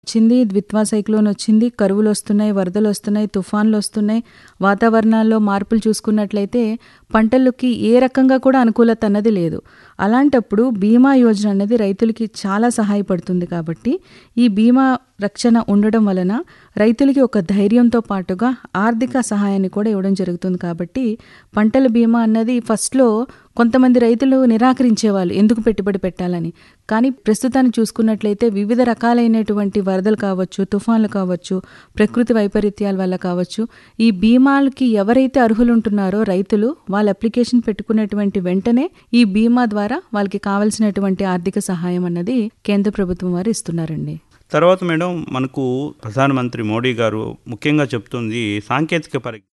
వచ్చింది ద్విత్వా సైక్లోన్ వచ్చింది కరువులు వస్తున్నాయి వరదలు వస్తున్నాయి తుఫాన్లు వస్తున్నాయి వాతావరణాల్లో మార్పులు చూసుకున్నట్లయితే పంటలకి ఏ రకంగా కూడా అనుకూలత అన్నది లేదు అలాంటప్పుడు బీమా యోజన అనేది రైతులకి చాలా సహాయపడుతుంది కాబట్టి ఈ బీమా రక్షణ ఉండడం వలన రైతులకి ఒక ధైర్యంతో పాటుగా ఆర్థిక సహాయాన్ని కూడా ఇవ్వడం జరుగుతుంది కాబట్టి పంటల బీమా అన్నది ఫస్ట్లో కొంతమంది రైతులు నిరాకరించేవాళ్ళు ఎందుకు పెట్టుబడి పెట్టాలని కానీ ప్రస్తుతాన్ని చూసుకున్నట్లయితే వివిధ రకాలైనటువంటి వరదలు కావచ్చు తుఫాన్లు కావచ్చు ప్రకృతి వైపరీత్యాల వల్ల కావచ్చు ఈ బీమాలకి ఎవరైతే అర్హులు ఉంటున్నారో రైతులు వాళ్ళ అప్లికేషన్ పెట్టుకున్నటువంటి వెంటనే ఈ బీమా ద్వారా వాళ్ళకి కావలసినటువంటి ఆర్థిక సహాయం అన్నది కేంద్ర ప్రభుత్వం వారు ఇస్తున్నారండి తర్వాత మేడం మనకు ప్రధానమంత్రి మోడీ గారు ముఖ్యంగా చెప్తుంది సాంకేతిక పరి